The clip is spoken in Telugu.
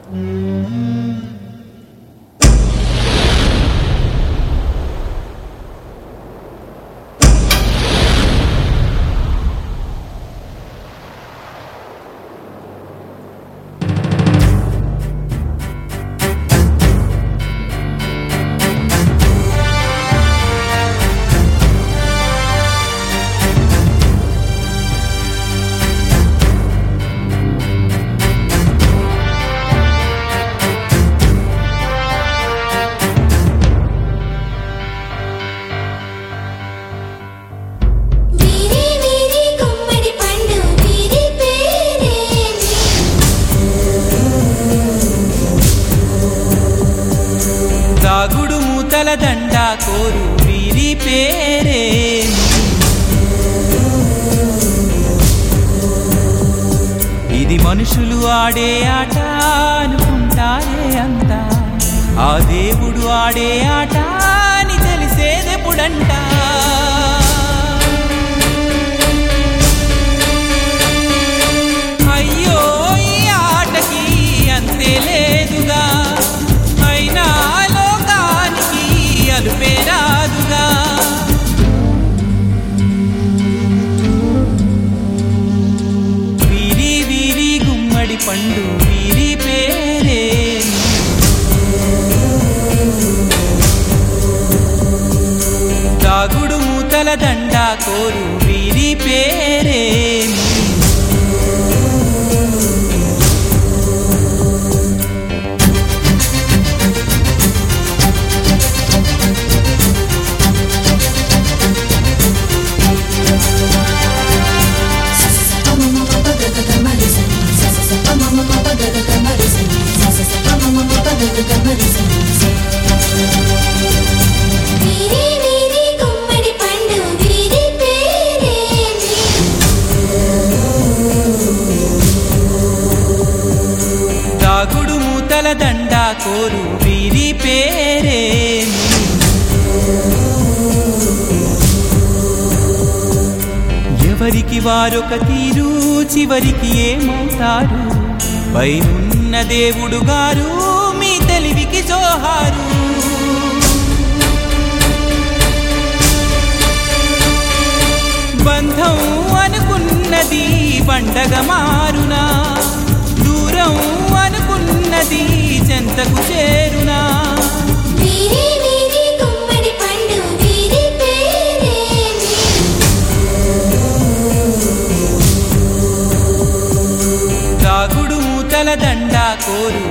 వీరి వీరి గుమ్మడి పండు వీరి పేరేమి దాగుడు మూతల దండ కోరు వీరి పేరే ఇది మనుషులు ఆడే ఆట అనుకుంటారే అంతా ఆ దేవుడు ఆడే ఆట అని తెలిసేదెప్పుడంట అయ్యో ఈ ఆటకి అంతే లేదుగా అయినా లోకానికి అలుపే రాదుగా వీరి వీరి గుమ్మడి పండు వీరి పేరే దాగుడు మూతల దండ కోరు వీరి పేరేమి వీరి వీరి గుమ్మడి పండు వీరి పేరేమి దాగుడు మూతల దండ కోరు వీరి పేరేమి ఎవరికి వారొక తీరు చివరికి ఏమవుతారు పైనున్న దేవుడు గారు మీ తెలివికి జోహారు బంధం అనుకున్నది పండగ మారునా దూరం అనుకున్నది చెంతకు చేరునా వీరి వీరి గుమ్మడి పండు వీరి పేరేమి దాగుడు మూతల దండ కోరు